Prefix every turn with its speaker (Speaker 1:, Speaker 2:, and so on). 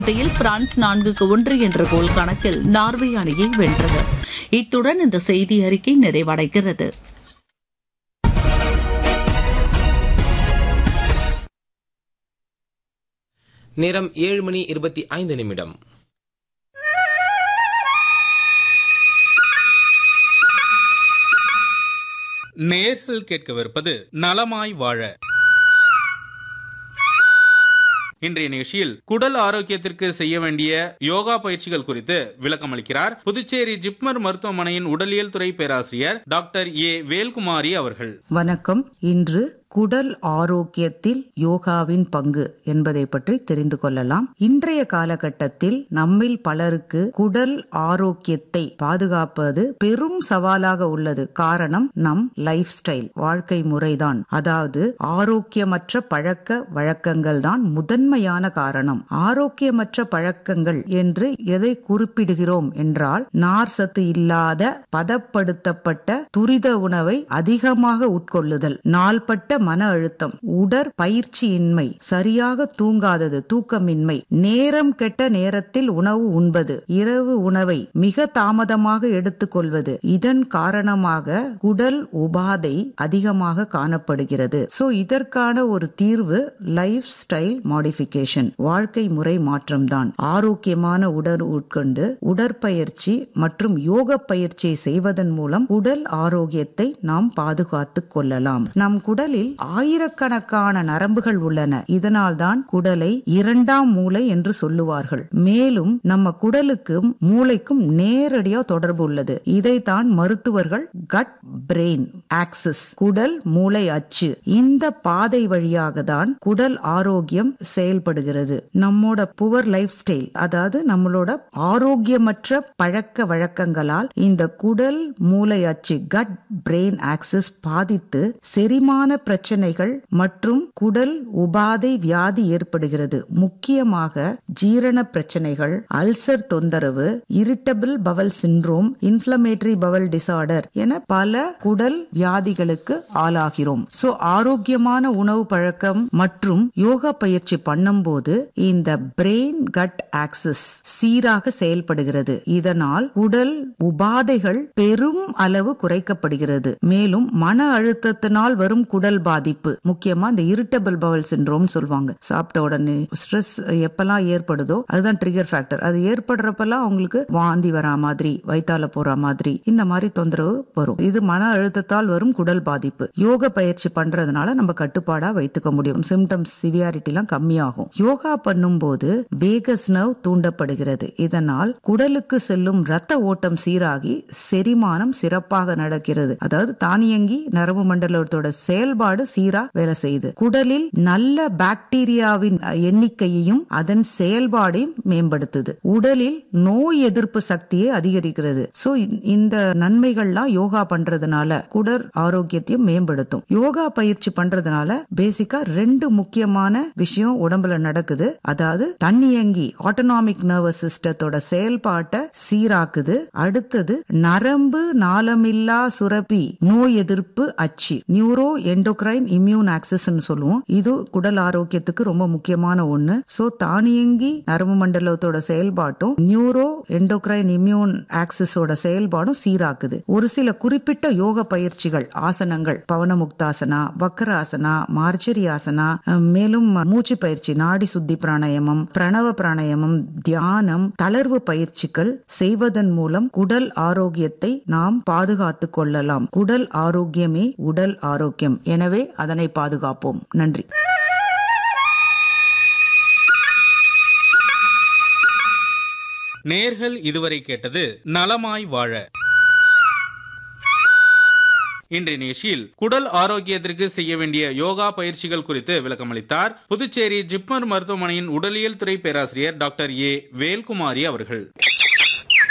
Speaker 1: போட்டியில் பிரான்ஸ் நான்குக்கு ஒன்று என்ற கோல் கணக்கில் நார்வே அணியை வென்றது இத்துடன் இந்த செய்தி அறிக்கை நிறைவடைகிறது
Speaker 2: நேரம் ஏழு மணி இருபத்தி ஐந்து நிமிடம்
Speaker 3: நேர்கள் கேட்கவிருப்பது நலமாய் வாழ இன்றைய நிகழ்ச்சியில் குடல் ஆரோக்கியத்திற்கு செய்ய வேண்டிய யோகா பயிற்சிகள் குறித்து விளக்கம் அளிக்கிறார் புதுச்சேரி ஜிப்மர் மருத்துவமனையின் உடலியல் துறை பேராசிரியர் டாக்டர் ஏ வேல்குமாரி அவர்கள்
Speaker 4: வணக்கம் இன்று குடல் ஆரோக்கியத்தில் யோகாவின் பங்கு என்பதை பற்றி தெரிந்து கொள்ளலாம் இன்றைய காலகட்டத்தில் நம்மில் பலருக்கு குடல் ஆரோக்கியத்தை பாதுகாப்பது பெரும் சவாலாக உள்ளது காரணம் நம் லைஃப் ஸ்டைல் வாழ்க்கை முறைதான் அதாவது ஆரோக்கியமற்ற பழக்க வழக்கங்கள் தான் முதன்மையான காரணம் ஆரோக்கியமற்ற பழக்கங்கள் என்று எதை குறிப்பிடுகிறோம் என்றால் நார் சத்து இல்லாத பதப்படுத்தப்பட்ட துரித உணவை அதிகமாக உட்கொள்ளுதல் நாள்பட்ட மன அழுத்தம் உடற்பயிற்சியின்மை சரியாக தூங்காதது தூக்கமின்மை நேரம் கெட்ட நேரத்தில் உணவு உண்பது இரவு உணவை மிக தாமதமாக எடுத்துக்கொள்வது இதன் காரணமாக குடல் உபாதை அதிகமாக காணப்படுகிறது சோ இதற்கான ஒரு தீர்வு லைஃப் ஸ்டைல் மாடிஃபிகேஷன் வாழ்க்கை முறை மாற்றம்தான் ஆரோக்கியமான உடல் உட்கொண்டு உடற்பயிற்சி மற்றும் யோக பயிற்சியை செய்வதன் மூலம் உடல் ஆரோக்கியத்தை நாம் பாதுகாத்துக் கொள்ளலாம் நம் குடலில் ஆயிரக்கணக்கான நரம்புகள் உள்ளன இதனால் தான் குடலை இரண்டாம் மூளை என்று சொல்லுவார்கள் மேலும் நம்ம குடலுக்கும் மூளைக்கும் நேரடியா தொடர்பு உள்ளது இதைத்தான் மருத்துவர்கள் கட் பிரெயின் ஆக்சிஸ் குடல் மூளை அச்சு இந்த பாதை வழியாக தான் குடல் ஆரோக்கியம் செயல்படுகிறது நம்மோட புவர் லைஃப் ஸ்டைல் அதாவது நம்மளோட ஆரோக்கியமற்ற பழக்க வழக்கங்களால் இந்த குடல் மூளை அச்சு கட் பிரெயின் ஆக்சிஸ் பாதித்து செரிமான பிரச்சனைகள் மற்றும் குடல் உபாதை வியாதி ஏற்படுகிறது முக்கியமாக ஜீரண பிரச்சனைகள் அல்சர் தொந்தரவு irritable bowel syndrome inflammatory bowel disorder என பல குடல் வியாதிகளுக்கு ஆளாகிறோம் சோ ஆரோக்கியமான உணவு பழக்கம் மற்றும் யோகா பயிற்சி பண்ணும்போது இந்த பிரெயின் கட் ஆக்சிஸ் சீராக செயல்படுகிறது இதனால் உடல் உபாதைகள் பெரும் அளவு குறைக்கப்படுகிறது மேலும் மன அழுத்தத்தினால் வரும் குடல் பாதிப்பு முக்கியமா இந்த இரிட்டபிள் பவல் சிண்ட்ரோம் சொல்லுவாங்க சாப்பிட்ட உடனே ஸ்ட்ரெஸ் எப்பெல்லாம் ஏற்படுதோ அதுதான் ட்ரிகர் ஃபேக்டர் அது ஏற்படுறப்பெல்லாம் அவங்களுக்கு வாந்தி வரா மாதிரி வயித்தால போற மாதிரி இந்த மாதிரி தொந்தரவு வரும் இது மன அழுத்தத்தால் வரும் குடல் பாதிப்பு யோக பயிற்சி பண்றதுனால நம்ம கட்டுப்பாடா வைத்துக்க முடியும் சிம்டம்ஸ் சிவியாரிட்டி எல்லாம் கம்மியாகும் யோகா பண்ணும்போது வேகஸ் நர்வ் தூண்டப்படுகிறது இதனால் குடலுக்கு செல்லும் ரத்த ஓட்டம் சீராகி செரிமானம் சிறப்பாக நடக்கிறது அதாவது தானியங்கி நரம்பு மண்டலத்தோட செயல்பாடு சீரா வேலை செய்யுது குடலில் நல்ல பாக்டீரியாவின் எண்ணிக்கையையும் அதன் செயல்பாடையும் மேம்படுத்துது உடலில் நோய் எதிர்ப்பு சக்தியை அதிகரிக்கிறது சோ இந்த நன்மைகள்லாம் யோகா பண்றதுனால குடல் ஆரோக்கியத்தையும் மேம்படுத்தும் யோகா பயிற்சி பண்றதுனால பேசிக்கா ரெண்டு முக்கியமான விஷயம் உடம்புல நடக்குது அதாவது தன்னியங்கி ஆட்டோனாமிக் நர்வஸ் சிஸ்டத்தோட செயல்பாட்டை சீராக்குது அடுத்தது நரம்பு நாளமில்லா சுரப்பி நோய் எதிர்ப்பு அச்சு நியூரோ எண்டோக்ரைன் இம்யூன் ஆக்சஸ் சொல்லுவோம் இது குடல் ஆரோக்கியத்துக்கு ரொம்ப முக்கியமான ஒண்ணு சோ தானியங்கி நரம்பு மண்டலத்தோட செயல்பாட்டும் நியூரோ எண்டோக்ரைன் இம்யூன் ஆக்சஸோட செயல்பாடும் சீராக்குது ஒரு சில குறிப்பிட்ட யோக பயிற்சிகள் ஆசனங்கள் பவனமுக்தாசனா வக்கராசனா மார்ஜரி ஆசனா அஹ், மேலும் மூச்சு பயிற்சி நாடி சுத்தி பிராணாயாமம் பிரணவ பிராணாயாமம் தியானம் தளர்வு பயிற்சிகள் செய்வதன் மூலம் குடல் ஆரோக்கியத்தை நாம் பாதுகாத்துக் கொள்ளலாம் குடல் ஆரோக்கியமே உடல் ஆரோக்கியம் எனவே அதனை பாதுகாப்போம் நன்றி
Speaker 3: நேர்கள் இதுவரை கேட்டது நலமாய் வாழ இன்றைய நிகழ்ச்சியில் குடல் ஆரோக்கியத்திற்கு செய்ய வேண்டிய யோகா பயிற்சிகள் குறித்து விளக்கமளித்தார் புதுச்சேரி ஜிப்மர் மருத்துவமனையின் உடலியல் துறை பேராசிரியர் டாக்டர் ஏ வேல்குமாரி அவர்கள்